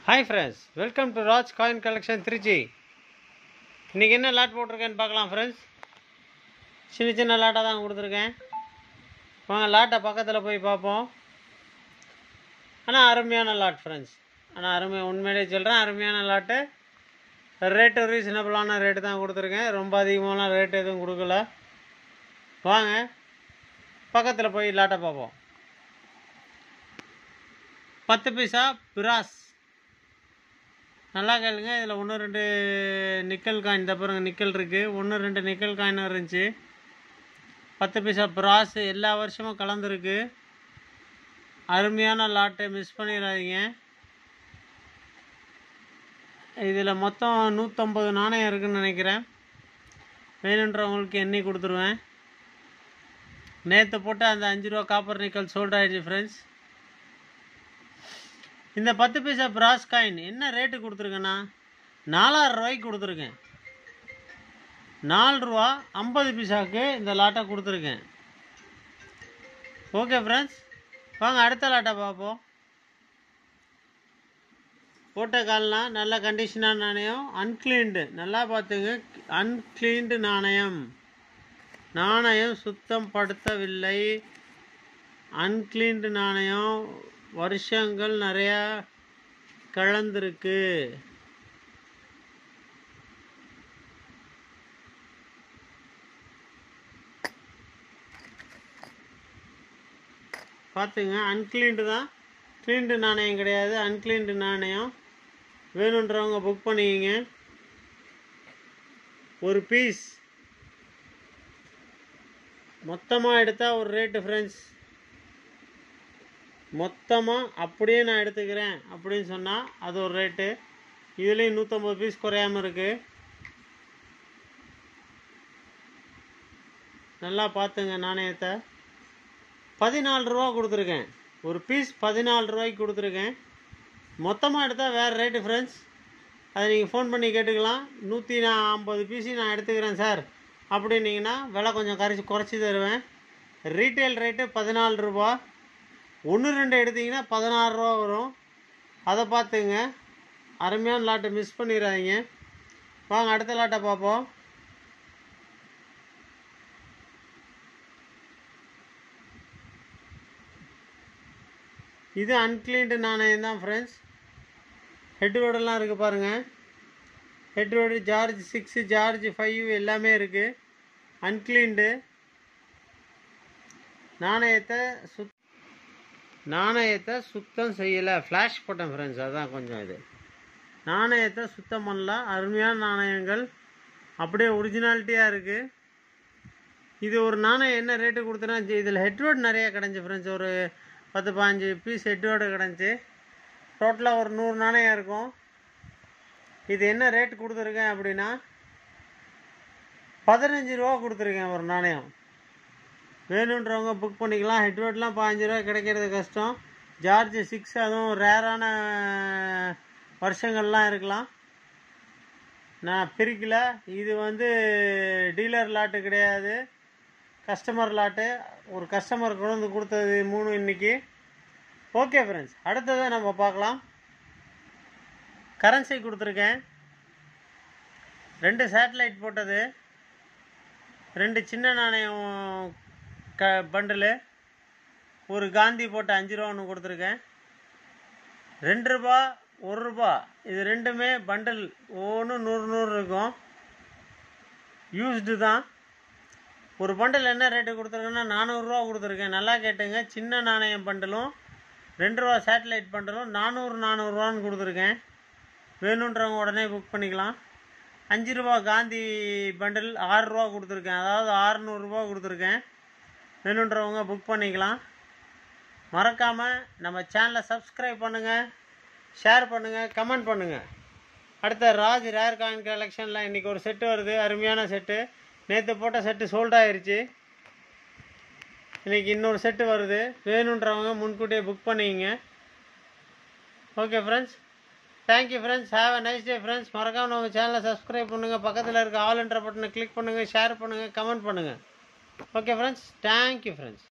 hi friends welcome to Raj coin collection Trichy இன்றைக்கி என்ன lot போட்டிருக்கேன்னு பார்க்கலாம் ஃப்ரெண்ட்ஸ் சின்ன சின்ன லாட்டாக தான் கொடுத்துருக்கேன் வாங்க லாட்டை பக்கத்தில் போய் பார்ப்போம் ஆனால் அருமையான லாட் ஃப்ரெண்ட்ஸ் ஆனால் அருமையாக உண்மையிலே சொல்கிறேன் அருமையான லாட்டு ரேட்டு ரீசனபிளான ரேட்டு தான் கொடுத்துருக்கேன் ரொம்ப அதிகமான ரேட் எதுவும் கொடுக்கல வாங்க பக்கத்தில் போய் லாட்டை பார்ப்போம் பத்து பைசா பிராஸ் நல்லா கேளுங்க இதில் ஒன்று ரெண்டு நிக்கல் காயின் தான் பாருங்க நிக்கல் இருக்குது ஒன்று ரெண்டு நிக்கல் காயினும் இருந்துச்சு பத்து பைசா பிராஸ் எல்லா வருஷமும் கலந்துருக்கு அருமையான லாட்டை மிஸ் பண்ணிடாதீங்க இதில் மொத்தம் நூற்றம்பது நாணயம் இருக்குன்னு நினைக்கிறேன் வேணுன்றவங்களுக்கு எண்ணி கொடுத்துருவேன் நேற்று போட்டு அந்த அஞ்சு ரூபா காப்பர் நிக்கல் சோல்ட் ஆயிடுச்சு ஃப்ரெண்ட்ஸ் இந்த பத்து பைசா பிராஸ் காயின் என்ன ரேட்டு கொடுத்துருக்கேண்ணா நாலாயிரம் ரூபாய்க்கு கொடுத்துருக்கேன் நாலு ரூபா ஐம்பது பைசாவுக்கு இந்த லாட்டை கொடுத்துருக்கேன் ஓகே ஃப்ரெண்ட்ஸ் வாங்க அடுத்த லாட்டை பார்ப்போம் போட்ட கால்லாம் நல்ல கண்டிஷனான நாணயம் அன்க்ளீன்டு நல்லா பார்த்துங்க அன்க்ளீன்டு நாணயம் நாணயம் சுத்தம் படுத்தவில்லை அன்க்ளீன்டு நாணயம் வருஷங்கள் நிறையா கலந்துருக்கு பார்த்துங்க அன்க்ளீன்டு தான் க்ளீன்டு நாணயம் கிடையாது அன்க்ளீன்டு நாணயம் வேணுன்றவங்க புக் பண்ணிக்கிங்க ஒரு பீஸ் மொத்தமாக எடுத்தால் ஒரு ரேட்டு ஃப்ரெண்ட்ஸ் மொத்தமாக அப்படியே நான் எடுத்துக்கிறேன் அப்படின்னு சொன்னால் அது ஒரு ரேட்டு இதுலேயும் நூற்றம்பது பீஸ் குறையாமல் இருக்குது நல்லா பார்த்துங்க நாணயத்தை பதினாலு ரூபா கொடுத்துருக்கேன் ஒரு பீஸ் பதினாலு ரூபாய்க்கு கொடுத்துருக்கேன் மொத்தமாக எடுத்தால் வேறு ரேட்டு ஃப்ரெண்ட்ஸ் அதை நீங்கள் ஃபோன் பண்ணி கேட்டுக்கலாம் நூற்றி நான் ஐம்பது பீஸையும் நான் எடுத்துக்கிறேன் சார் அப்படின்னீங்கன்னா விலை கொஞ்சம் கரைச்சி குறைச்சி தருவேன் ரீட்டைல் ரேட்டு பதினாலு ரூபா ஒன்று ரெண்டு எடுத்தீங்கன்னா பதினாறு ரூபா வரும் அதை பார்த்துங்க அருமையான லாட்டை மிஸ் பண்ணிடாதீங்க வாங்க அடுத்த லாட்டை பார்ப்போம் இது அன்கிளீன்டு நாணயம் தான் ஃப்ரெண்ட்ஸ் ஹெட் ரோடெல்லாம் இருக்குது பாருங்கள் head road George six George five எல்லாமே இருக்குது அன்கிளீன்டு நாணயத்தை சுத் நாணயத்தை சுத்தம் செய்யலை ஃப்ளாஷ் போட்டேன் ஃப்ரெண்ட்ஸ் அதுதான் கொஞ்சம் இது நாணயத்தை சுத்தம் பண்ணல அருமையான நாணயங்கள் அப்படியே ஒரிஜினாலிட்டியாக இருக்குது இது ஒரு நாணயம் என்ன ரேட்டு கொடுத்தனா இதில் ஹெட்வேர்ட் நிறையா கிடஞ்சி ஃப்ரெண்ட்ஸ் ஒரு பத்து பாஞ்சு பீஸ் ஹெட்வேர்டு கிடஞ்சி டோட்டலாக ஒரு நூறு நாணயம் இருக்கும் இது என்ன ரேட் கொடுத்துருக்கேன் அப்படின்னா பதினஞ்சு ரூபா கொடுத்துருக்கேன் ஒரு நாணயம் வேணுன்றவங்க புக் பண்ணிக்கலாம் ஹெட்வேர்ட்லாம் பாஞ்சு ரூபா கிடைக்கிறது கஷ்டம் ஜார்ஜ் சிக்ஸ் அதுவும் ரேரான வருஷங்கள்லாம் இருக்கலாம் நான் பிரிக்கல இது வந்து டீலர் லாட்டு கிடையாது கஸ்டமர் லாட்டு ஒரு கஸ்டமர் கொண்டு வந்து கொடுத்தது மூணு இன்னைக்கு ஓகே ஃப்ரெண்ட்ஸ் அடுத்ததை நம்ம பார்க்கலாம் கரன்சி கொடுத்துருக்கேன் ரெண்டு சேட்டலைட் போட்டது ரெண்டு சின்ன நாணயம் க பண்டிலு ஒரு காந்தி போட்ட அஞ்சு ரூபா ஒன்று கொடுத்துருக்கேன் ரெண்டு ரூபா ஒரு ரூபா இது ரெண்டுமே பண்டில் ஒவ்வொன்று நூறு நூறு இருக்கும் யூஸ்டு தான் ஒரு பண்டில் என்ன ரேட்டு கொடுத்துருக்கேன்னா நானூறுரூவா கொடுத்துருக்கேன் நல்லா கேட்டுங்க சின்ன நாணயம் பண்டலும் ரெண்டு ரூபா சேட்டலைட் பண்டலும் நானூறு நானூறுரூவான்னு கொடுத்துருக்கேன் வேணுன்றவங்க உடனே புக் பண்ணிக்கலாம் அஞ்சு ரூபா காந்தி பண்டில் ஆறு ரூபா கொடுத்துருக்கேன் அதாவது ஆறுநூறுரூவா கொடுத்துருக்கேன் வேணுன்றவங்க புக் பண்ணிக்கலாம் மறக்காமல் நம்ம சேனலை சப்ஸ்கிரைப் பண்ணுங்கள் ஷேர் பண்ணுங்கள் கமெண்ட் பண்ணுங்கள் அடுத்த ராஜ் ரேர் காயின் கலெக்ஷனில் இன்றைக்கி ஒரு செட்டு வருது அருமையான செட்டு நேற்று போட்ட செட்டு சோல்ட் ஆயிருச்சு இன்றைக்கி இன்னொரு செட்டு வருது வேணுன்றவங்க முன்கூட்டியே புக் பண்ணிக்கிங்க okay friends thank you friends have a nice day friends மறக்காமல் நம்ம சேனலை சப்ஸ்கிரைப் பண்ணுங்கள் பக்கத்தில் இருக்க ஆல் என்ற பட்டனை கிளிக் பண்ணுங்கள் ஷேர் பண்ணுங்கள் கமெண்ட் பண்ணுங்கள் ஓகே ஃப்ரெண்ட்ஸ் தேங்க்யூ ஃப்ரெண்ட்ஸ்